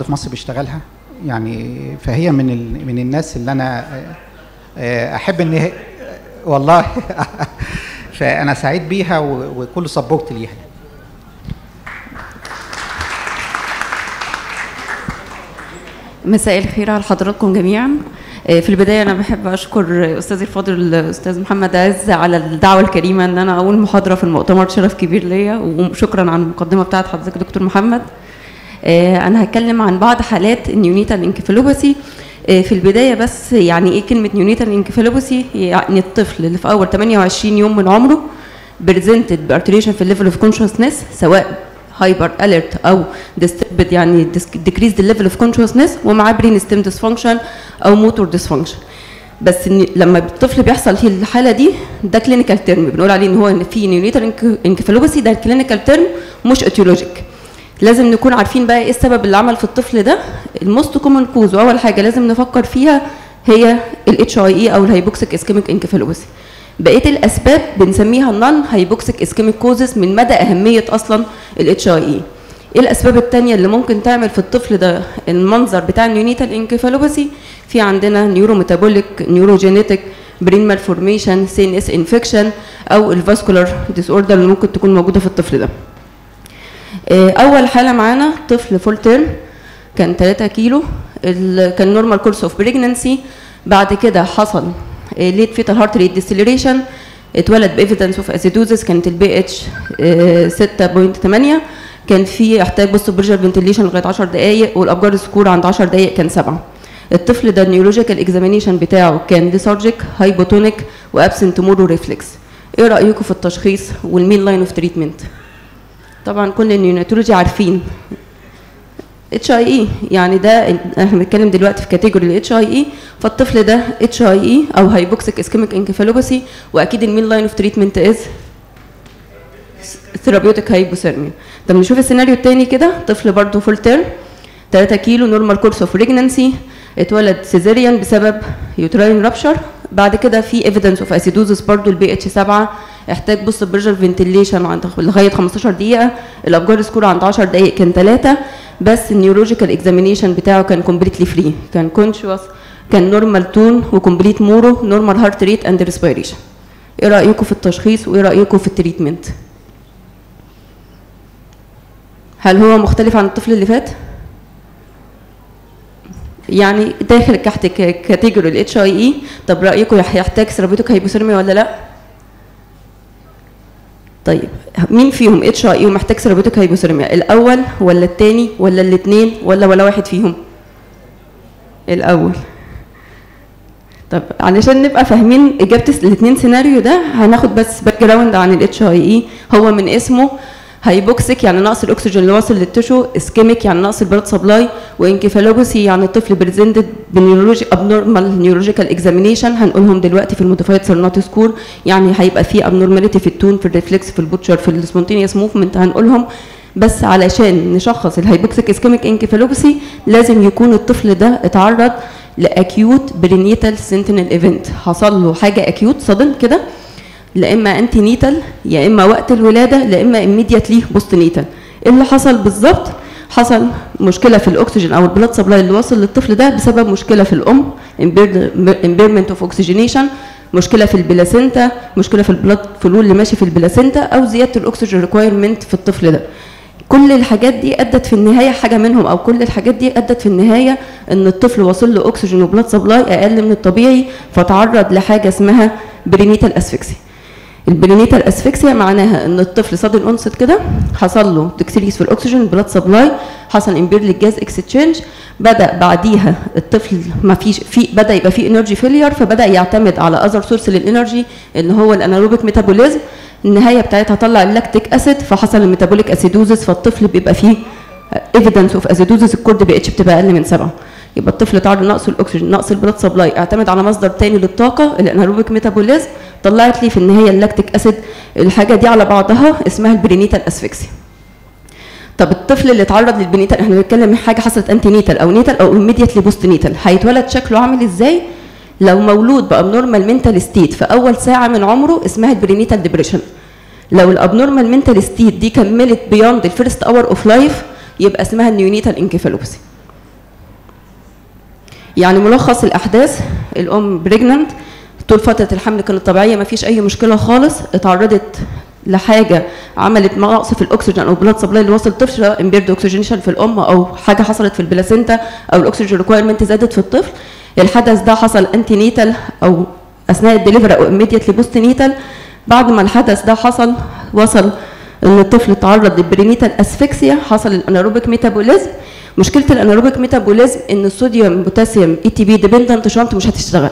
في مصر بيشتغلها يعني فهي من ال... من الناس اللي انا آه، احب ان هي والله فانا سعيد بيها و- وكل سبورت ليها مساء الخير على حضراتكم جميعا آه، في البداية أنا بحب أشكر أستاذي الفاضل الأستاذ محمد عز على الدعوة الكريمة إن أنا أول محاضرة في المؤتمر شرف كبير ليا وشكرا على المقدمة بتاعت حضرتك دكتور محمد آه، أنا هتكلم عن بعض حالات النيونيتال انكفالوباثي آه، في البداية بس يعني إيه كلمة نيونيتال انكفالوباثي يعني الطفل اللي في أول 28 يوم من عمره presented بارتريشن في الليفل اوف كونشسنس سواء هايبر اليرت او disturbed يعني decreased level of consciousness ومعاه برين ستيم dysfunction او موتور dysfunction بس إن لما الطفل بيحصل فيه الحاله دي ده كلينيكال تيرم بنقول عليه ان هو ان في نيونيتال انكفالوباثي ده كلينيكال تيرم مش اتيولوجيك لازم نكون عارفين بقى ايه السبب اللي عمل في الطفل ده الموست كومن كوز واول حاجه لازم نفكر فيها هي الاتش اي اي او الهايبوكسيك اسكيميك انكفالوباثي بقيه الاسباب بنسميها النون هايبوكسيك اسكيميك كوزز من مدى اهميه اصلا الاتش اي اي ايه الاسباب الثانيه اللي ممكن تعمل في الطفل ده المنظر بتاع النيونيتال انكفالوباثي في عندنا نيورو ميتابوليك نيوروجينيتك برين مالفورميشن سي ان اس انفكشن او الفاسكولار ديس اوردر اللي ممكن تكون موجوده في الطفل ده آه، اول حاله معانا طفل فول تيرم كان 3 كيلو ال- كان نورمال كورس اوف بريجننسي بعد كده حصل ليت فيتال هارت ريت ديسيلريشن اتولد بايفيدنس اوف اسيدوزس كانت البي اتش 6.8 كان في احتاج بوست بريشر فنتيليشن لغايه 10 دقائق والابجار سكور عند 10 دقائق كان 7 الطفل ده النيورولوجيكال اكزامينيشن بتاعه كان ليثارجيك هايبوتونيك وابسنت مورو ريفلكس ايه رايكم في التشخيص والمين لاين اوف تريتمنت طبعا كل النيوناتولوجي عارفين اتش اي اي يعني ده احنا بنتكلم دلوقتي في كاتيجوري الاتش اي اي فالطفل ده اتش اي اي او هايبوكسيك اسكيميك انكفالوباثي واكيد المين لاين اوف تريتمنت از ثيرابيوتيك هايبوثيرميا طب نشوف السيناريو الثاني كده طفل برضه فول تيرم 3 كيلو نورمال كورس اوف بريجننسي اتولد سيزيريان بسبب يوتراين رابشر بعد كده في ايفيدنس اوف اسيدوزس برضه البي اتش 7 احتاج بوست بريشر فنتيليشن عند لغايه 15 دقيقه الابجار سكور عند 10 دقائق كان 3 بس النيورولوجيكال اكزامينيشن بتاعه كان كومبليتلي فري كان كونشوس كان نورمال تون وكومبليت مورو نورمال هارت ريت اند ريسبيريشن ايه رايكم في التشخيص وايه رايكم في التريتمنت هل هو مختلف عن الطفل اللي فات يعني داخل تحت ك- كاتيجوري الاتش اي اي طب رايكم يح- يحتاج ثيرابيوتيك هايبوثيرميا ولا لا طيب مين فيهم اتش اي ومحتاج ثيرابيوتيك هايبوثيرميا الاول ولا الثاني ولا الاثنين ولا ولا واحد فيهم الاول طب علشان نبقى فاهمين اجابه الاثنين سيناريو ده هناخد بس باك جراوند عن الاتش اي اي هو من اسمه هايبوكسيك يعني نقص الاكسجين اللي واصل للتشو اسكيميك يعني نقص البلاد سبلاي وانكفالوباثي يعني الطفل بريزنتد بنيورولوجي ابنورمال نيورولوجيكال اكزامينيشن هنقولهم دلوقتي في الموديفايد سيرنات سكور يعني هيبقى في ابنورماليتي في التون في الريفلكس في البوتشر في السبونتينيوس موفمنت هنقولهم بس علشان نشخص الهايبوكسيك اسكيميك انكفالوباثي لازم يكون الطفل ده اتعرض لاكيوت برينيتال سنتينل ايفنت حصل له حاجه اكيوت صدم كده لا اما انتي نيتال يا اما وقت الولاده لا اما immediately بوست نيتال ايه اللي حصل بالظبط حصل مشكله في الاكسجين او البلاد سبلاي اللي واصل للطفل ده بسبب مشكله في الام impairment اوف اوكسجينيشن مشكله في البلاسينتا مشكله في البلاد فلو اللي ماشي في البلاسينتا او زياده الاكسجين ريكوايرمنت في الطفل ده كل الحاجات دي ادت في النهايه حاجه منهم او كل الحاجات دي ادت في النهايه ان الطفل واصل له اكسجين وبلاد سبلاي اقل من الطبيعي فتعرض لحاجه اسمها برينيتال اسفكسي البرينيتال اسفكسيا معناها ان الطفل صاد الانست كده حصل له تكسيريس في الاكسجين بلاد سبلاي حصل امبير للجاز اكستشينج بدا بعديها الطفل ما فيش في بدا يبقى فيه انرجي فيلير فبدا يعتمد على اذر سورس للانرجي اللي هو الاناروبيك ميتابوليزم النهايه بتاعتها طلع اللاكتيك اسيد فحصل الميتابوليك اسيدوزس فالطفل بيبقى فيه ايفيدنس اوف اسيدوزس الكورد بي اتش بتبقى اقل من سبعه يبقى الطفل تعرض لنقص الاكسجين نقص البلاد سبلاي اعتمد على مصدر تاني للطاقه الاناروبيك ميتابوليزم طلعت لي في النهايه اللاكتيك اسيد الحاجه دي على بعضها اسمها البرينيتال اسفكسي طب الطفل اللي اتعرض للبرينيتال احنا بنتكلم حاجه حصلت انتي نيتال او نيتال او immediately بوست نيتال هيتولد شكله عامل ازاي لو مولود بابنورمال منتال ستيت في اول ساعه من عمره اسمها البرينيتال ديبريشن لو الابنورمال منتال ستيت دي كملت بيوند الفيرست اور اوف لايف يبقى اسمها النيونيتال انكفالوبسي يعني ملخص الاحداث الام بريجننت طول فتره الحمل كانت طبيعيه ما فيش اي مشكله خالص اتعرضت لحاجه عملت نقص في الاكسجين او بلاد سبلاي اللي وصل الطفل امبيرد اوكسجينيشن في الام او حاجه حصلت في البلاسينتا او الاكسجين ريكويرمنت زادت في الطفل الحدث ده حصل انتي نيتال او اثناء الدليفري او immediately بوست نيتال بعد ما الحدث ده حصل وصل ان الطفل تعرض للبرينيتال اسفكسيا حصل الاناروبيك ميتابوليزم مشكله الاناروبيك ميتابوليزم ان الصوديوم بوتاسيوم اي تي بي ديبندنت شنط مش هتشتغل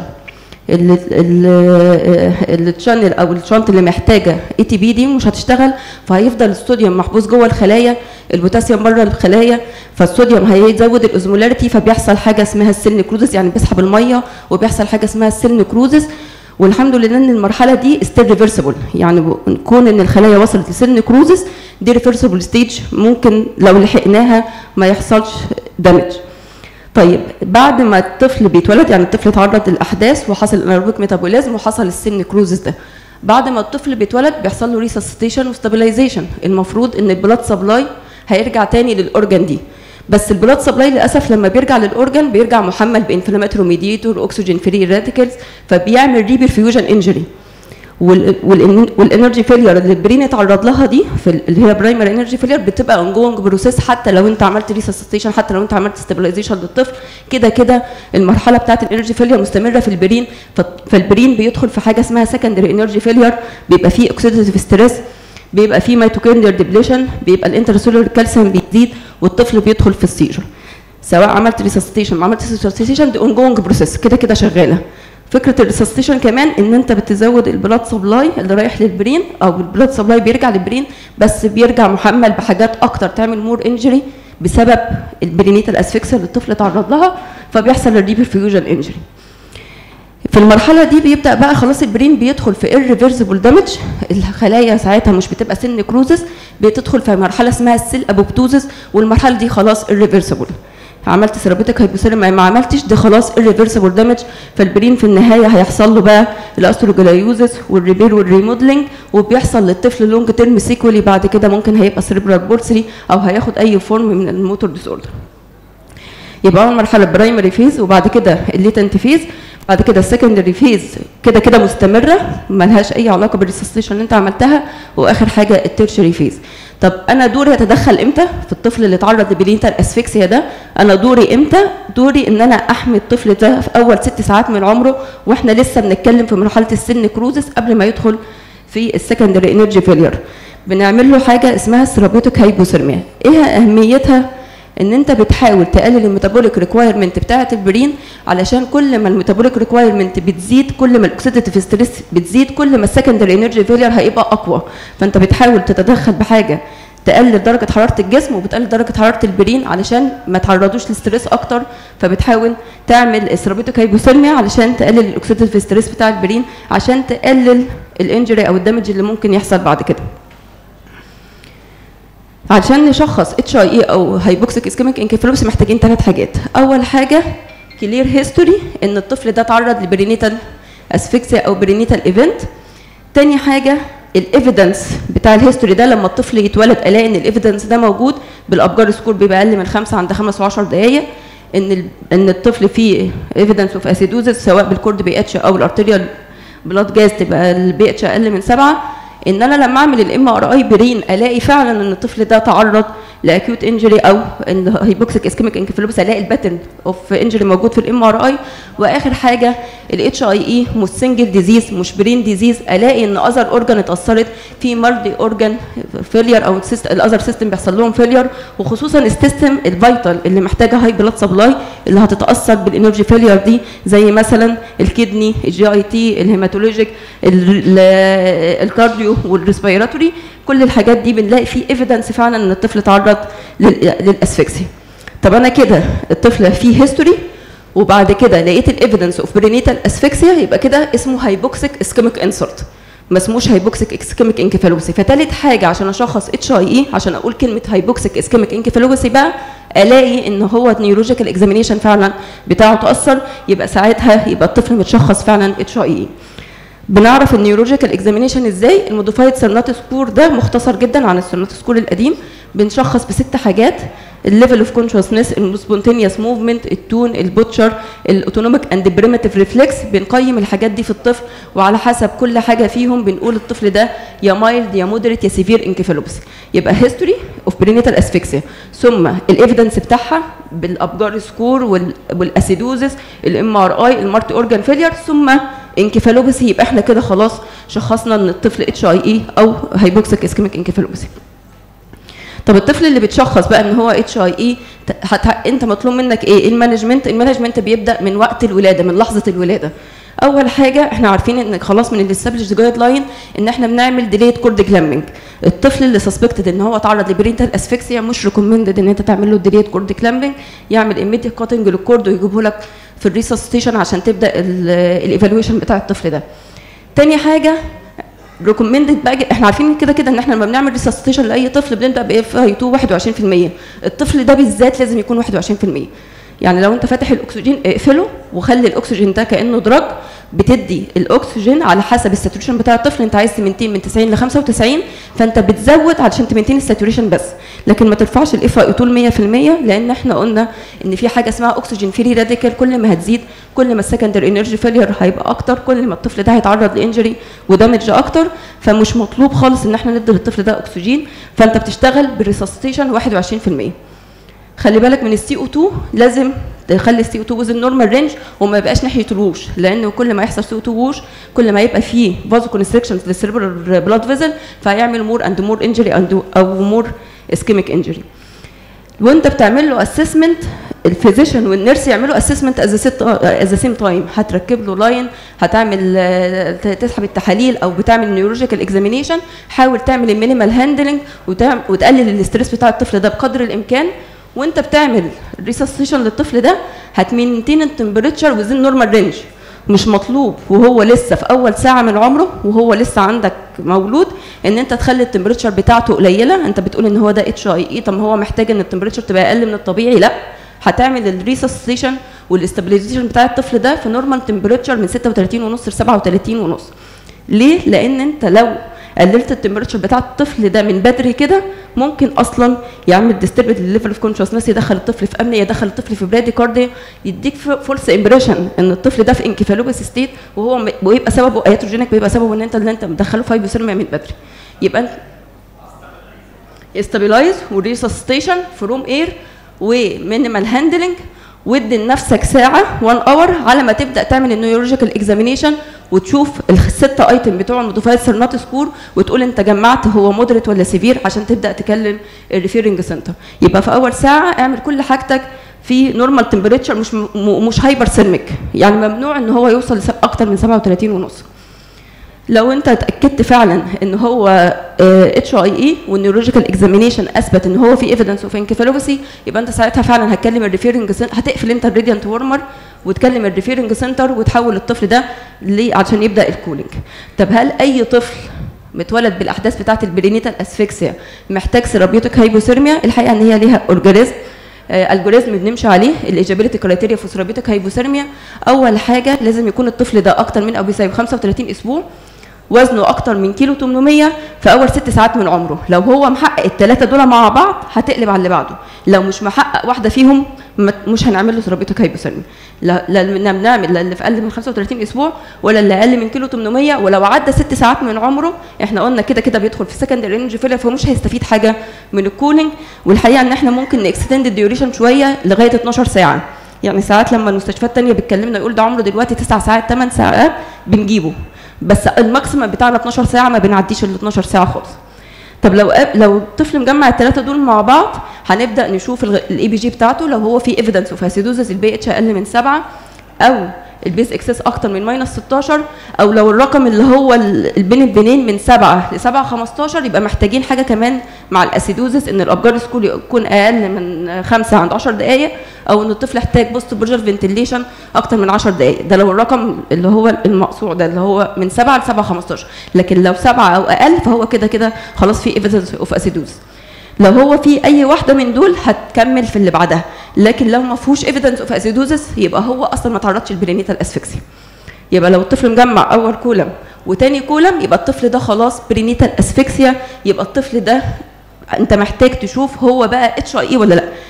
الشانل او الشنط اللي محتاجه اي تي بي دي مش هتشتغل فهيفضل الصوديوم محبوس جوه الخلايا البوتاسيوم بره الخلايا فالصوديوم هيزود الاوزمولاريتي فبيحصل حاجه اسمها السيل نكروزس يعني بيسحب الميه وبيحصل حاجه اسمها السيل نكروزس والحمد لله ان المرحله دي ستيل ريفرسبل يعني كون ان الخلايا وصلت لسن نكروزس دي ريفرسبل ستيج ممكن لو لحقناها ما يحصلش دامج طيب بعد ما الطفل بيتولد يعني الطفل اتعرض للاحداث وحصل الانيروبيك ميتابوليزم وحصل السن نكروزس ده بعد ما الطفل بيتولد بيحصل له ريسسيتيشن وستابلايزيشن المفروض ان البلاد سبلاي هيرجع تاني للاورجان دي بس البلاد سبلاي للاسف لما بيرجع للاورجان بيرجع محمل بانفلاماتوري ميديتور اكسجين فري راديكلز فبيعمل ريبرفيوجن انجري والانرجي فيلير اللي البرين اتعرض لها دي في اللي هي برايمري انرجي فيلير بتبقى اونجوينج بروسيس حتى لو انت عملت ريسسيتيشن حتى لو انت عملت ستابلايزيشن للطفل كده كده المرحله بتاعت الانرجي فيلير مستمره في البرين فالبرين بيدخل في حاجه اسمها سكندري انرجي فيلير بيبقى فيه اوكسيديتيف ستريس بيبقى فيه ميتوكوندريال ديبليشن بيبقى الانترسولار كالسيوم بيزيد والطفل بيدخل في السيجر سواء عملت ريسسيتيشن ما عملتش ريسسيتيشن دي اونجوينج بروسيس كده كده شغاله فكره الريسستيشن كمان ان انت بتزود البلاد سبلاي اللي رايح للبرين او البلاد سبلاي بيرجع للبرين بس بيرجع محمل بحاجات اكتر تعمل مور انجري بسبب البرينيتال اسفكسيا اللي الطفل اتعرض لها فبيحصل الريبرفيوجن انجري في المرحله دي بيبدا بقى خلاص البرين بيدخل في irreversible دامج الخلايا ساعتها مش بتبقى سن نكروزس بتدخل في مرحله اسمها السيل ابوبتوزس والمرحله دي خلاص irreversible عملت سيرابيتك هايبوثيرميا ما عملتش ده خلاص irreversible دامج فالبرين في النهايه هيحصل له بقى الاستروجلايوزس والريبير والريموديلنج وبيحصل للطفل لونج تيرم سيكولي بعد كده ممكن هيبقى سيريبرال بورسري او هياخد اي فورم من الموتور ديس اوردر يبقى اول مرحله برايمري فيز وبعد كده الليتنت فيز بعد كده السكندري فيز كده كده مستمره ملهاش اي علاقه بالريسستيشن اللي انت عملتها واخر حاجه التيرشري فيز طب انا دوري اتدخل امتى في الطفل اللي اتعرض لبلينتال اسفكسيا ده انا دوري امتى دوري ان انا احمي الطفل ده في اول ست ساعات من عمره واحنا لسه بنتكلم في مرحله السن كروزس قبل ما يدخل في السكندري انرجي فيلير بنعمل له حاجه اسمها سيرابيوتيك هايبوثيرميا ايه اهميتها ان انت بتحاول تقلل الميتابوليك ريكوايرمنت بتاعه البرين علشان كل ما الميتابوليك ريكوايرمنت بتزيد كل ما الاكسيديتيف ستريس بتزيد كل ما السكندري انرجي فيلير هيبقى اقوى فانت بتحاول تتدخل بحاجه تقلل درجه حراره الجسم وبتقلل درجه حراره البرين علشان ما تعرضوش لستريس اكتر فبتحاول تعمل سيرابيوتيك هايبوثيرميا علشان تقلل الاكسيديتيف ستريس بتاع البرين عشان تقلل الانجري او الدمج اللي ممكن يحصل بعد كده عشان نشخص اتش اي اي او هايبوكسيك اسكيميك انكفالوبسي محتاجين ثلاث حاجات اول حاجه كلير هيستوري ان الطفل ده اتعرض لبرينيتال اسفكسيا او برينيتال ايفنت تاني حاجه الايفيدنس بتاع الهيستوري ده لما الطفل يتولد الاقي ان الايفيدنس ده موجود بالابجار سكور بيبقى اقل من خمسه عند خمس و10 دقائق ان ان الطفل فيه ايفيدنس اوف اسيدوزس سواء بالكورد بي اتش او الارتريال بلاد جاز تبقى البي اتش اقل من سبعه ان انا لما اعمل الام ار اي برين الاقي فعلا ان الطفل ده تعرض لاكيوت انجري او ان هيبوكسيك اسكيميك انكفالوبس الاقي الباترن اوف انجري موجود في الام ار اي واخر حاجه الاتش اي اي مش سنجل ديزيز مش برين ديزيز الاقي ان اذر اورجان اتاثرت في مالتي اورجان فيلير او الاذر سيستم بيحصل لهم فيلير وخصوصا السيستم الفيتال اللي محتاجه هاي بلاد سبلاي اللي هتتاثر بالانرجي فيلير دي زي مثلا الكدني الجي اي تي الهيماتولوجيك الكارديو والريسبيراتوري كل الحاجات دي بنلاقي فيه ايفيدنس فعلا ان الطفل تعرض للاسفكسي طب انا كده الطفل فيه هيستوري وبعد كده لقيت الايفيدنس اوف برينيتال اسفكسيا يبقى كده اسمه هايبوكسيك اسكيميك انسرت ما اسموش هايبوكسيك اسكيميك انكفالوبسي فتالت حاجه عشان اشخص اتش اي اي عشان اقول كلمه هايبوكسيك اسكيميك انكفالوبسي بقى الاقي ان هو نيورولوجيكال اكزامينيشن فعلا بتاعه تاثر يبقى ساعتها يبقى الطفل متشخص فعلا اتش اي اي بنعرف النيورولوجيكال اكزامينيشن ازاي الموديفايد سيرنات سكور ده مختصر جدا عن السيرنات سكور القديم بنشخص بست حاجات الليفل اوف كونشسنس السبونتينيوس موفمنت التون البوتشر الاوتونوميك اند بريمتيف ريفلكس بنقيم الحاجات دي في الطفل وعلى حسب كل حاجه فيهم بنقول الطفل ده يا مايلد يا مودريت يا سيفير انكفالوبسي يبقى هيستوري اوف برينيتال اسفكسيا ثم الايفيدنس بتاعها بالابجار سكور والاسيدوزس الام ار اي المارت اورجان فيلير ثم انكفالوبسي يبقى احنا كده خلاص شخصنا ان الطفل اتش اي اي او هايبوكسيك اسكيميك انكفالوبسي طب الطفل اللي بتشخص بقى ان هو اتش اي اي انت مطلوب منك ايه المانجمنت المانجمنت بيبدا من وقت الولاده من لحظه الولاده اول حاجه احنا عارفين ان خلاص من الاستابليش جايد لاين ان احنا بنعمل ديليت كورد كلامبنج الطفل اللي سسبكتد ان هو تعرض لبرينتال اسفكسيا مش ريكومندد ان انت تعمل له ديليت كورد كلامبنج يعمل ايميديت كاتنج للكورد ويجيبه لك في الريسستيشن عشان تبدا الايفالويشن بتاع الطفل ده تاني حاجه ريكومندد بقى احنا عارفين كده كده ان احنا لما بنعمل ريسستيشن لاي طفل بنبدا باف اي 2 21% الطفل ده بالذات لازم يكون 21% يعني لو انت فاتح الاكسجين اقفله وخلي الاكسجين ده كانه دراج بتدي الاكسجين على حسب الساتوريشن بتاع الطفل انت عايز تمنتين من 90 ل 95 فانت بتزود علشان تمنتين الساتوريشن بس لكن ما ترفعش الاف اي 2 100% لان احنا قلنا ان في حاجه اسمها اكسجين فري راديكال كل ما هتزيد كل ما السكندري انرجي فيلير هيبقى اكتر كل ما الطفل ده هيتعرض لانجري ودامج اكتر فمش مطلوب خالص ان احنا ندي للطفل ده اكسجين فانت بتشتغل بالريسستيشن 21% خلي بالك من السي او 2 لازم تخلي السي او 2 وزن نورمال رينج وما يبقاش ناحيه الوش لان كل ما يحصل سي او 2 ووش كل ما يبقى فيه فازو كونستريكشنز للسيربرال بلاد فيزل فهيعمل مور اند مور انجري او مور اسكيميك انجري وانت بتعمل له اسسمنت الفيزيشن والنيرس يعملوا اسسمنت از ذا سيم تايم هتركب له لاين هتعمل تسحب التحاليل او بتعمل نيورولوجيكال اكزامينيشن حاول تعمل المينيمال هاندلنج وتقلل الاستريس بتاع الطفل ده بقدر الامكان وانت بتعمل ريسستيشن للطفل ده هتمينتين التمبريتشر وزين نورمال رينج مش مطلوب وهو لسه في اول ساعه من عمره وهو لسه عندك مولود ان انت تخلي التمبريتشر بتاعته قليله انت بتقول ان هو ده اتش اي اي طب ما هو محتاج ان التمبريتشر تبقى اقل من الطبيعي لا هتعمل الريسستيشن والاستابيلايزيشن بتاع الطفل ده في نورمال تمبريتشر من 36 ونص ل 37 ونص ليه لان انت لو قللت التمبريتشر بتاع الطفل ده من بدري كده ممكن اصلا يعمل ديستربت للليفل اوف كونشسنس يدخل الطفل في امنيه يدخل الطفل في برادي كارديا يديك فولس امبريشن ان الطفل ده في انكفالوبس ستيت وهو ويبقى سببه اياتروجينيك بيبقى سببه ان انت اللي انت مدخله فايبوثيرميا من بدري يبقى انت استابيلايز وريسستيشن فروم اير ومينيمال هاندلنج وادي لنفسك ساعه 1 اور على ما تبدا تعمل النيورولوجيكال اكزامينيشن وتشوف الستة ايتم بتوع الموديفايد سيرنات سكور وتقول انت جمعت هو مودريت ولا سيفير عشان تبدا تكلم الريفيرنج سنتر يبقى في اول ساعه اعمل كل حاجتك في نورمال تمبريتشر مش م... مش هايبر سيرميك يعني ممنوع ان هو يوصل اكتر من 37 ونص لو انت اتاكدت فعلا ان هو اتش اي اي والنيورولوجيكال اكزامينيشن اثبت ان هو في ايفيدنس اوف انكفالوباسي يبقى انت ساعتها فعلا هتكلم الريفيرنج هتقفل انت الراديانت ورمر وتكلم الريفيرنج سنتر وتحول الطفل ده ليه عشان يبدا الكولينج طب هل اي طفل متولد بالاحداث بتاعه البرينيتال اسفكسيا محتاج سيرابيوتيك هايبوثيرميا الحقيقه ان هي ليها اورجانيزم الجوريزم بنمشي عليه الايجابيلتي كرايتيريا في سيرابيوتيك هايبوثيرميا اول حاجه لازم يكون الطفل ده اكتر من او بيساوي 35 اسبوع وزنه اكتر من كيلو 800 في اول ست ساعات من عمره لو هو محقق الثلاثه دول مع بعض هتقلب على اللي بعده لو مش محقق واحده فيهم مش هنعمل له سيرابيوتيك هايبوثيرميا لا لا بنعمل لا اللي في اقل من 35 اسبوع ولا اللي اقل من كيلو 800 ولو عدى ست ساعات من عمره احنا قلنا كده كده بيدخل في سكندري رينج فيلر فمش هيستفيد حاجه من الكولينج والحقيقه ان احنا ممكن نكستند الديوريشن شويه لغايه 12 ساعه يعني ساعات لما المستشفيات الثانيه بتكلمنا يقول ده عمره دلوقتي 9 ساعات 8 ساعات بنجيبه بس الماكسيمم بتاعنا 12 ساعه ما بنعديش ال 12 ساعه خالص طب لو لو الطفل مجمع الثلاثه دول مع بعض هنبدا نشوف الاي بي جي بتاعته لو هو في ايفيدنس اوف اسيدوزس البي اتش اقل من 7 او البيز اكسس اكتر من ماينس 16 او لو الرقم اللي هو بين البنين من 7 ل 7 15 يبقى محتاجين حاجه كمان مع الاسيدوزس ان الابجار سكول يكون اقل من 5 عند 10 دقائق او ان الطفل يحتاج بوست برجر فنتيليشن اكتر من 10 دقائق ده لو الرقم اللي هو المقصود ده اللي هو من 7 ل 7 15 لكن لو 7 او اقل فهو كده كده خلاص في ايفيدنس اوف اسيدوزس لو هو في اي واحده من دول هتكمل في اللي بعدها لكن لو ما فيهوش ايفيدنس اوف اسيدوزس يبقى هو اصلا ما تعرضش للبرينيتال اسفكسي يبقى لو الطفل مجمع اول كولم وتاني كولم يبقى الطفل ده خلاص برينيتال اسفكسيا يبقى الطفل ده انت محتاج تشوف هو بقى اتش اي ولا لا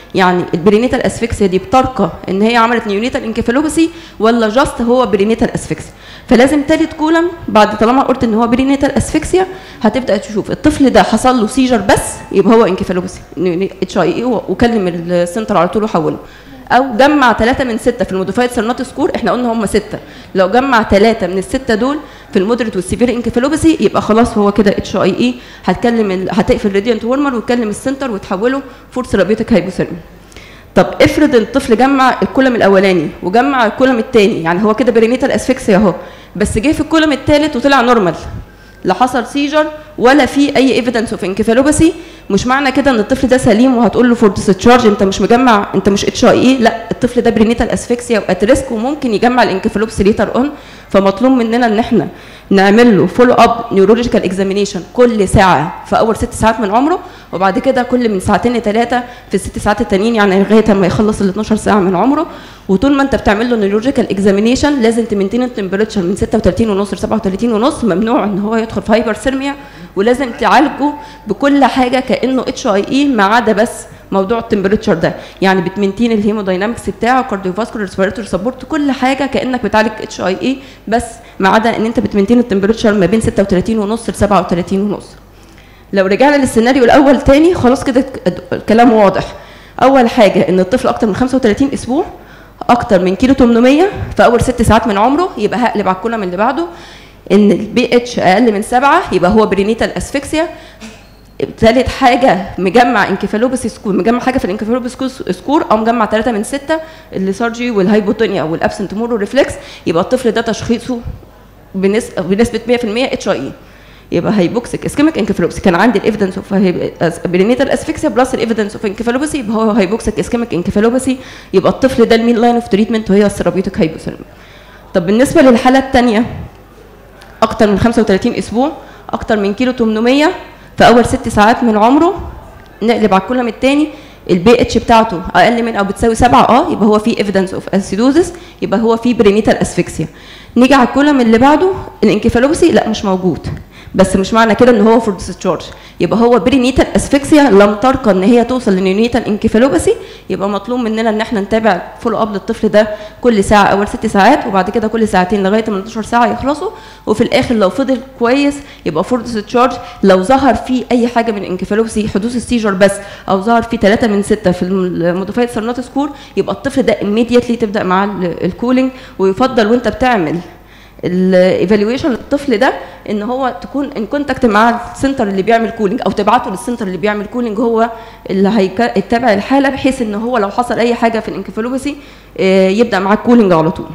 يعني البرينيتال اسفكسيا دي بترقى ان هي عملت نيونيتال انكفالوباسي ولا جاست هو برينيتال اسفكسيا فلازم تالت كولم بعد طالما قلت ان هو برينيتال اسفكسيا هتبدا تشوف الطفل ده حصل له سيجر بس يبقى هو انكفالوباسي اتش اي اي وكلم السنتر على طول وحوله او جمع ثلاثه من سته في الموديفايد سيرنات سكور احنا قلنا هم سته لو جمع ثلاثه من السته دول في المودريت والسيفير انكفالوباسي يبقى خلاص هو كده اتش اي اي هتكلم ال- هتقفل راديانت ورمر وتكلم السنتر وتحوله فور ثيرابيوتيك هايبوثيرمي طب افرض الطفل جمع الكولم الاولاني وجمع الكولم الثاني يعني هو كده برينيتال اسفكسيا اهو بس جه في الكولم الثالث وطلع نورمال لا حصل سيجر ولا في اي ايفيدنس اوف انكفالوباسي مش معنى كده ان الطفل ده سليم وهتقول له فور ديسشارج انت مش مجمع انت مش اتش اي اي لا الطفل ده برينيتال اسفكسيا وات ريسك وممكن يجمع الانكفالوباسي ليتر اون فمطلوب مننا ان احنا نعمل له فولو اب نيورولوجيكال اكزامينيشن كل ساعه في اول ست ساعات من عمره وبعد كده كل من ساعتين لثلاثه في الست ساعات التانيين يعني لغايه ما يخلص ال 12 ساعه من عمره وطول ما انت بتعمل له نيورولوجيكال اكزامينيشن لازم تمنتين التمبريتشر من 36 ونص ل 37 ونص ممنوع ان هو يدخل في هايبرثيرميا ولازم تعالجه بكل حاجه كانه اتش اي اي ما عدا بس موضوع التمبريتشر ده يعني بتمنتين الهيموداينامكس بتاعه كارديوفاسكولار ريسبيراتوري سبورت كل حاجه كانك بتعالج اتش اي اي بس ما عدا ان انت بتمنتين التمبريتشر ما بين 36 ونص ل 37 ونص لو رجعنا للسيناريو الاول تاني خلاص كده الكلام واضح اول حاجه ان الطفل اكتر من 35 اسبوع اكتر من كيلو 800 في اول ست ساعات من عمره يبقى هقلب على الكولم اللي بعده ان البي اتش اقل من سبعه يبقى هو برينيتال اسفكسيا ثالث حاجه مجمع انكفالوباسي سكور مجمع حاجه في الانكفالوباسي سكور او مجمع ثلاثه من سته الليثارجي والهايبوتونيا والابسنت مورو ريفلكس يبقى الطفل ده تشخيصه بنس- بنسبه 100% اتش اي اي يبقى هيبوكسيك اسكيميك انكفالوباسي كان عندي الايفيدنس اوف برينيتال اسفكسيا بلس الايفيدنس اوف انكفالوباسي يبقى هو هيبوكسيك اسكيميك انكفالوباسي يبقى الطفل ده المين لاين اوف تريتمنت وهي الثيرابيوتيك هايبوثيرمي طب بالنسبه للحاله الثانيه اكتر من 35 اسبوع اكتر من كيلو 800 في اول ست ساعات من عمره نقلب على الكولم الثاني البي اتش بتاعته اقل من او بتساوي 7 اه يبقى هو في ايفيدنس اوف اسيدوزس يبقى هو في برينيتال اسفكسيا نيجي على الكولم اللي بعده الانكفالوباسي لا مش موجود بس مش معنى كده ان هو فور ديسشارج يبقى هو برينيتال اسفكسيا لم ترقى ان هي توصل لنيونيتال انكفالوباسي يبقى مطلوب مننا ان احنا نتابع فولو اب للطفل ده كل ساعه اول ست ساعات وبعد كده كل ساعتين لغايه ما 12 ساعه يخلصوا وفي الاخر لو فضل كويس يبقى فور ديسشارج لو ظهر فيه اي حاجه من انكفالوباسي حدوث السيجر بس او ظهر فيه 3 من 6 في الموديفايد سيرنات سكور يبقى الطفل ده immediately تبدا معاه الكولينج ويفضل وانت بتعمل الايفالويشن للطفل ده ان هو تكون ان كونتاكت مع السنتر اللي بيعمل كولينج او تبعته للسنتر اللي بيعمل كولينج هو اللي هيتابع الحاله بحيث ان هو لو حصل اي حاجه في الانكفالوباسي آه، يبدا معاه الكولينج على طول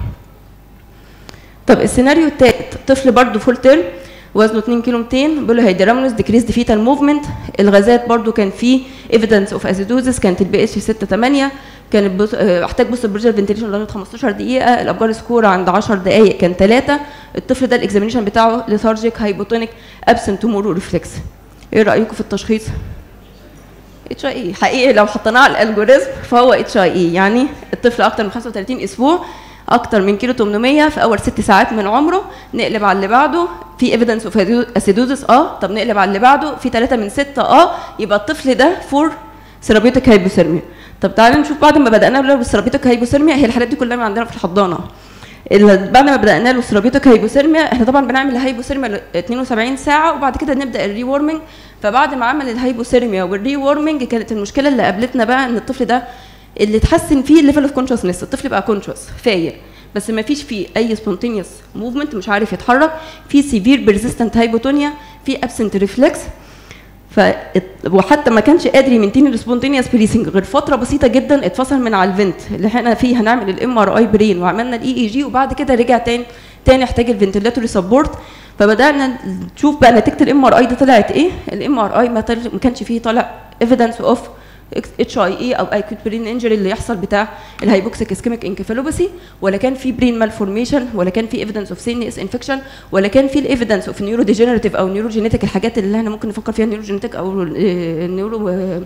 طب السيناريو الثالث طفل برضه فول تيرم وزنه 2 كيلو 200 بيقول له هيدرامنوس ديكريز فيتال موفمنت الغازات برضو كان في ايفيدنس اوف اسيدوزس كانت البي اتش 6 8 كان البوس- آه، احتاج بوست بريشر فنتيليشن لغايه 15 دقيقه الابجار سكور عند 10 دقائق كان 3 الطفل ده الاكزامينشن بتاعه ليثارجيك هايبوتونيك ابسنت مورو ريفلكس ايه رايكم في التشخيص اتش اي اي حقيقي لو حطيناه على الالجوريزم فهو اتش اي اي يعني الطفل اكتر من 35 اسبوع اكتر من كيلو 800 في اول ست ساعات من عمره نقلب على اللي بعده في ايفيدنس اوف اسيدوزس اه طب نقلب على اللي بعده في 3 من 6 اه يبقى الطفل ده فور سيرابيوتيك هايبوثيرميا طب تعالوا نشوف بعد ما بدانا له بالسيرابيوتيك هايبوثيرميا هي الحالات دي كلها من عندنا في الحضانه ال- بعد ما بدانا له سيرابيوتيك هايبوثيرميا احنا طبعا بنعمل الهايبوثيرميا ل 72 ساعه وبعد كده نبدا الري وورمنج فبعد ما عمل الهايبوثيرميا والري وورمنج كانت المشكله اللي قابلتنا بقى ان الطفل ده اللي اتحسن فيه الليفل اوف كونشسنس الطفل بقى كونشس فايق بس ما فيش فيه اي سبونتينيوس موفمنت مش عارف يتحرك في سيفير بيرزيستنت هايبوتونيا في ابسنت ريفلكس ف وحتى ما كانش قادر يمنتين السبونتينيوس بريسنج غير فتره بسيطه جدا اتفصل من على الفنت اللي احنا فيه هنعمل الام ار اي برين وعملنا الاي اي جي وبعد كده رجع تاني تاني احتاج الفنتيلاتوري سبورت فبدانا نشوف بقى نتيجه الام ار اي دي طلعت ايه الام ار اي ما طلع- ما كانش فيه طالع ايفيدنس اوف اتش اي اي او اكيوت برين انجري اللي يحصل بتاع الهايبوكسيك اسكيميك انكفالوباسي ولا كان في برين مالفورميشن ولا كان في ايفيدنس اوف سينيس انفكشن ولا كان في الايفيدنس اوف نيورو ديجنريتيف او نيورو جينيتيك الحاجات اللي احنا ممكن نفكر فيها نيورو جينيتيك او نيورو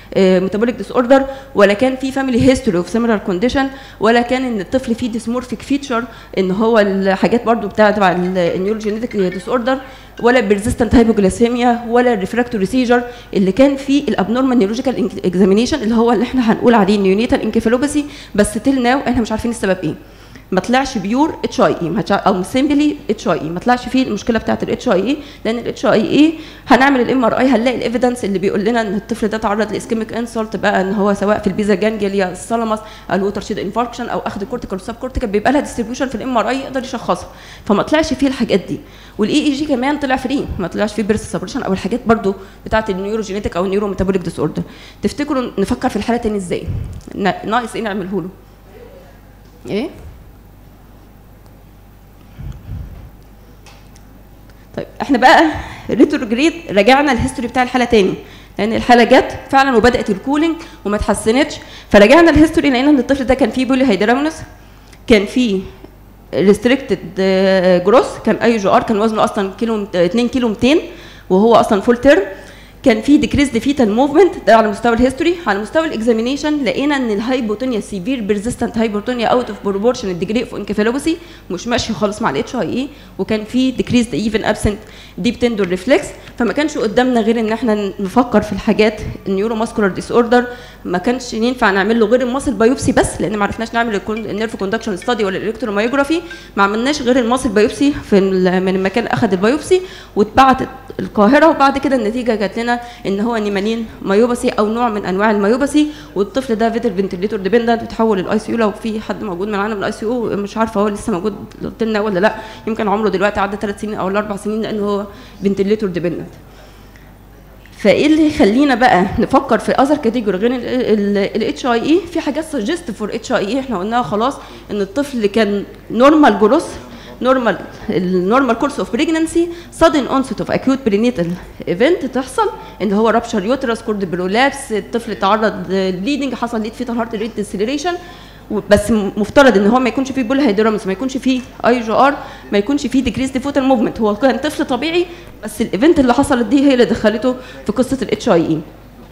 ميتابوليك ديس اوردر ولا كان في فاميلي هيستوري اوف سيميلار كونديشن ولا كان ان الطفل فيه ديسمورفيك فيتشر ان هو الحاجات برضو بتاعه تبع النيوروجينيتك ديس اوردر ولا بيرزيستنت هايبوجليسيميا ولا الريفراكتوري سيجر اللي كان فيه الابنورمال نيورولوجيكال اكزامينيشن اللي هو اللي احنا هنقول عليه نيونيتال انكفالوباثي بس تيل ناو احنا مش عارفين السبب ايه ما طلعش بيور اتش اي اي او سيمبلي اتش اي اي ما طلعش فيه المشكله بتاعت الاتش اي اي لان الاتش اي اي هنعمل الام ار اي هنلاقي الايفيدنس اللي بيقول لنا ان الطفل ده تعرض لاسكيميك انسولت بقى ان هو سواء في البيزا جانجليا الثالاموس الوتر شيد انفاركشن او اخذ كورتيكال سب كورتيكال بيبقى لها ديستريبيوشن في الام ار اي يقدر يشخصها فما طلعش فيه الحاجات دي والاي اي جي كمان طلع فري ما طلعش فيه بيرس سبريشن او الحاجات برضو بتاعت النيوروجينيتك او النيورو ميتابوليك ديس اوردر تفتكروا نفكر في الحاله تاني ازاي ناقص ايه نعمله له ايه طيب احنا بقى ريتروجريد رجعنا الهيستوري بتاع الحاله تاني لان الحاله جت فعلا وبدات الكولينج وما اتحسنتش فرجعنا الهيستوري لقينا ان الطفل ده كان فيه بولي هيدرامونس كان فيه ريستريكتد جروس كان اي جي ار كان وزنه اصلا كيلو 2 كيلو 200 وهو اصلا فول تيرم كان في ديكريز فيتال موفمنت ده على مستوى الهيستوري على مستوى الاكزامينيشن لقينا ان الهايبوتونيا سيفير بيرزيستنت هايبوتونيا اوت اوف بروبورشن الديجري اوف انكفالوباثي مش ماشي خالص مع الاتش اي اي وكان في ديكريز ايفن ابسنت ديب تندور ريفلكس فما كانش قدامنا غير ان احنا نفكر في الحاجات النيورو ماسكولار ديس اوردر ما كانش ينفع نعمل له غير الماسل بايوبسي بس لان ما عرفناش نعمل النيرف كوندكشن ستادي ولا الالكترومايوجرافي ما عملناش غير الماسل بايوبسي في من المكان اخذ البايوبسي واتبعت القاهره وبعد كده النتيجه جات لنا ان هو نيمانين مايوباسي او نوع من انواع المايوباسي والطفل ده فيتر فنتليتور ديبندنت وتحول للاي سي يو لو في حد موجود معانا من الاي سي يو مش عارفه هو لسه موجود قلت لنا ولا لا يمكن عمره دلوقتي عدى ثلاث سنين او اربع سنين لان هو فنتليتور ديبندنت فايه اللي يخلينا بقى نفكر في اذر كاتيجوري غير الاتش اي اي في حاجات سجست فور اتش اي اي احنا قلناها خلاص ان الطفل كان نورمال جروث نورمال النورمال كورس اوف بريجننسي sudden onset of acute prenatal event تحصل اللي هو رابشر يوترس كورد برولابس الطفل تعرض بليدنج حصل ليد فيتال هارت ريت ديسلريشن بس مفترض ان هو ما يكونش فيه بول هيدرامس ما يكونش فيه اي جي ار ما يكونش فيه ديكريز فوتال موفمنت هو كان طفل طبيعي بس الايفنت اللي حصلت دي هي اللي دخلته في قصه الاتش اي اي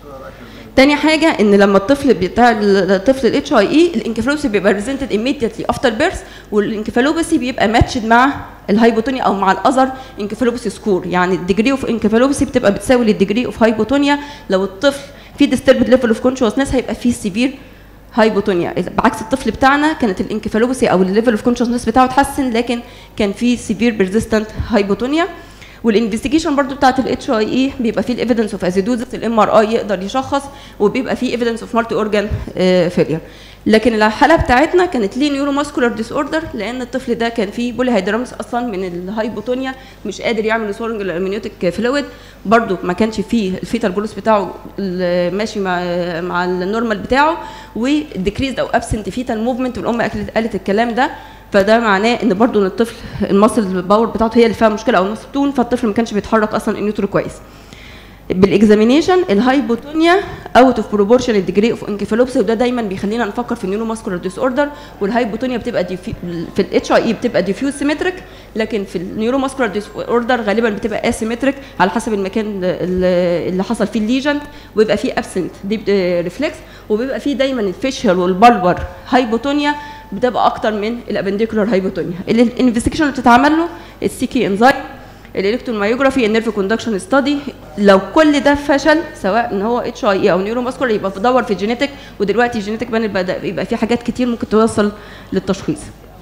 تاني حاجة ان لما الطفل بتاع الطفل الاتش اي اي الانكفالوباسي بيبقى ريزنتد immediately افتر بيرث والانكفالوباسي بيبقى ماتشد مع الهايبوتونيا او مع الاذر انكفالوباسي سكور يعني الديجري اوف انكفالوباسي بتبقى بتساوي للديجري اوف هايبوتونيا لو الطفل في ديستربد ليفل اوف كونشوسنس هيبقى فيه سيفير هايبوتونيا بعكس الطفل بتاعنا كانت الانكفالوباسي او الليفل اوف كونشوسنس بتاعه اتحسن لكن كان في سيفير بيرزيستنت هايبوتونيا والانفستيجيشن برضو بتاعت الاتش اي اي بيبقى فيه الايفيدنس اوف ازيدوزس الام ار اي يقدر يشخص وبيبقى فيه ايفيدنس اوف مالتي اورجان فيلير لكن الحاله بتاعتنا كانت ليه نيورو ماسكولار ديس اوردر لان الطفل ده كان فيه بولي هيدرامس اصلا من الهايبوتونيا مش قادر يعمل سورنج الامنيوتيك فلويد برضو ما كانش فيه الفيتال جلوس بتاعه ماشي مع مع النورمال بتاعه وديكريز او ابسنت فيتال موفمنت والام قالت الكلام ده فده معناه ان برضو ان الطفل المصل باور بتاعته هي اللي فيها مشكله او المصل تون فالطفل ما كانش بيتحرك اصلا النيوترو كويس بالاكزامينيشن الهايبوتونيا اوت اوف بروبورشن الديجري اوف انكفالوبسي وده دايما بيخلينا نفكر في النيورو ماسكولار ديس اوردر والهايبوتونيا بتبقى دي في, في الاتش اي اي بتبقى ديفيوز سيمتريك لكن في النيورو ماسكولار ديس اوردر غالبا بتبقى اسيمتريك على حسب المكان اللي حصل فيه الليجن ويبقى فيه ابسنت ديب ريفلكس وبيبقى فيه دايما الفيشل والبلبر هايبوتونيا بتبقى اكتر من الابنديكولار هايبوتونيا الانفستيجيشن اللي بتتعمل له السي كي انزايم الالكترومايوجرافي النيرف كوندكشن ستادي لو كل ده فشل سواء ان هو اتش اي او نيورو ماسكولار يبقى بدور في جينيتك ودلوقتي الجينيتك بدا يبقى في حاجات كتير ممكن توصل للتشخيص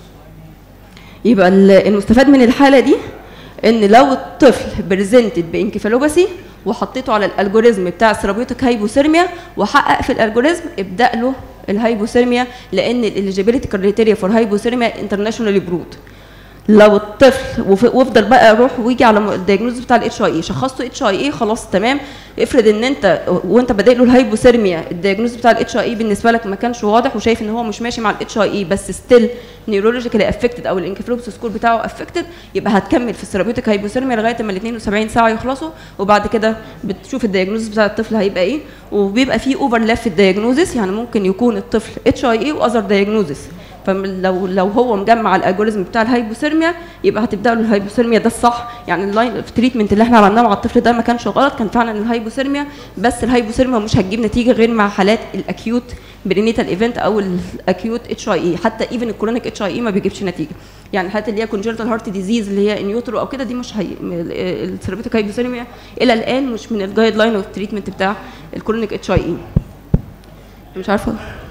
يبقى المستفاد من الحاله دي ان لو الطفل بريزنتد بانكفالوباسي وحطيته على الالجوريزم بتاع الثيرابيوتيك هايبوثيرميا وحقق في الالجوريزم ابدا له الهايبوثيرميا لان الاليجيبيليتي كريتيريا فور هايبوثيرميا انترناشونالي برود لو الطفل وافضل بقى اروح ويجي على الدياجنوز بتاع الاتش اي اي شخصته اتش اي اي خلاص تمام افرض ان انت وانت بادئ له الهايبوثيرميا الدياجنوز بتاع الاتش اي اي بالنسبه لك ما كانش واضح وشايف ان هو مش ماشي مع الاتش اي اي بس ستيل نيورولوجيكالي افكتد او الانكفلوبس سكور بتاعه افكتد يبقى هتكمل في الثيرابيوتيك هايبوثيرميا لغايه ما ال 72 ساعه يخلصوا وبعد كده بتشوف الدياجنوز بتاع الطفل هيبقى ايه وبيبقى فيه اوفرلاب في الدياجنوزس يعني ممكن يكون الطفل اتش اي اي واذر دياجنوزس فلو لو هو مجمع الالجوريزم بتاع الهايبوثيرميا يبقى هتبدا له الهايبوثيرميا ده الصح يعني اللاين اوف تريتمنت اللي احنا عملناه مع الطفل ده ما كانش غلط كان فعلا الهايبوثيرميا بس الهايبوثيرميا مش هتجيب نتيجه غير مع حالات الاكيوت برينيتال ايفنت او الاكيوت اتش اي اي حتى ايفن الكرونيك اتش اي اي ما بيجيبش نتيجه يعني الحالات اللي هي كونجنتال هارت ديزيز اللي هي انيوترو او كده دي مش هي الثيرابيوتيك هايبوثيرميا الى الان مش من الجايد لاين اوف تريتمنت بتاع الكرونيك اتش اي اي مش عارفه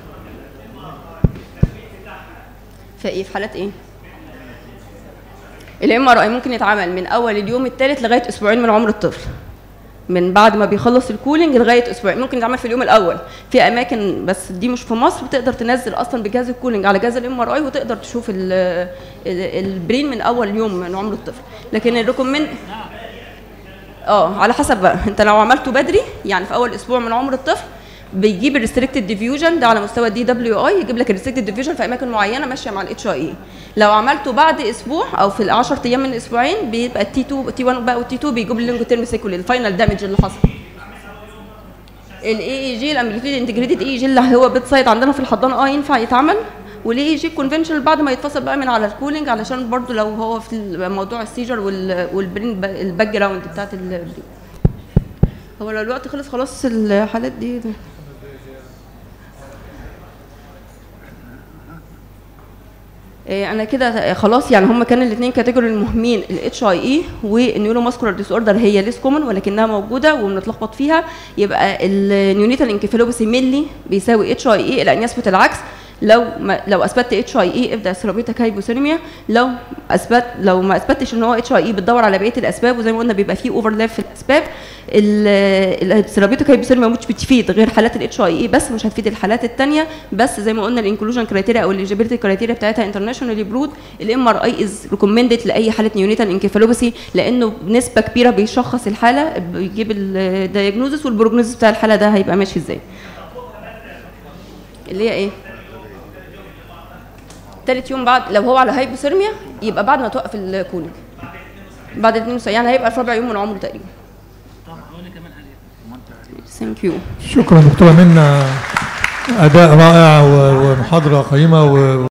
في ايه في حالات ايه الام ار اي ممكن يتعمل من اول اليوم الثالث لغايه اسبوعين من عمر الطفل من بعد ما بيخلص الكولينج لغايه اسبوعين ممكن يتعمل في اليوم الاول في اماكن بس دي مش في مصر بتقدر تنزل اصلا بجهاز الكولينج على جهاز الام ار اي وتقدر تشوف ال ال البرين من اول يوم من عمر الطفل لكن الريكومند اه على حسب بقى انت لو عملته بدري يعني في اول اسبوع من عمر الطفل بيجيب الريستريكتد ديفيوجن ده على مستوى الدي دبليو اي يجيب لك الريستريكتد ديفيوجن في اماكن معينه ماشيه مع الاتش اي لو عملته بعد اسبوع او في ال 10 ايام من اسبوعين بيبقى التي 2 تي 1 بقى والتي 2 بيجيب اللونج تيرم سيكول الفاينل دامج اللي حصل الاي اي جي الامبليتيود انتجريتد اي جي اللي هو بيت سايد عندنا في الحضانه اه ينفع يتعمل والاي اي جي كونفنشنال بعد ما يتفصل بقى من على الكولينج علشان برضو لو هو في موضوع السيجر والبرين الباك جراوند بتاعت البرين هو لو الوقت خلص خلاص الحالات دي انا كده خلاص يعني هم كان الاثنين كاتيجوري المهمين الاتش اي اي والنيورو ماسكولار ديس اوردر هي ليس كومن ولكنها موجوده وبنتلخبط فيها يبقى النيونيتال انكفالوباثي ميلي بيساوي اتش اي اي الان يثبت العكس لو ما لو اثبتت اتش اي اي ابدا ثيرابيوتيك هايبوثيرميا لو اثبت لو ما اثبتش ان هو اتش اي اي بتدور على بقيه الاسباب وزي ما قلنا بيبقى فيه اوفرلاب في الاسباب الثيرابيوتيك هايبوثيرميا مش بتفيد غير حالات الاتش اي اي بس مش هتفيد الحالات الثانيه بس زي ما قلنا الانكلوجن كرايتيريا او الاليجيبيليتي كرايتيريا بتاعتها انترناشونالي برود الام ار اي از ريكومندد لاي حاله نيونيتال انكفالوباثي لانه بنسبه كبيره بيشخص الحاله بيجيب الدايجنوزس والبروجنوزس بتاع الحاله ده هيبقى ماشي ازاي اللي هي ايه تالت يوم بعد لو هو على هايبوثيرميا يبقى بعد ما توقف الكولينج بعد 72 يعني هيبقى في رابع يوم من عمره تقريبا ثانك يو شكرا دكتوره منا اداء رائع ومحاضره قيمه و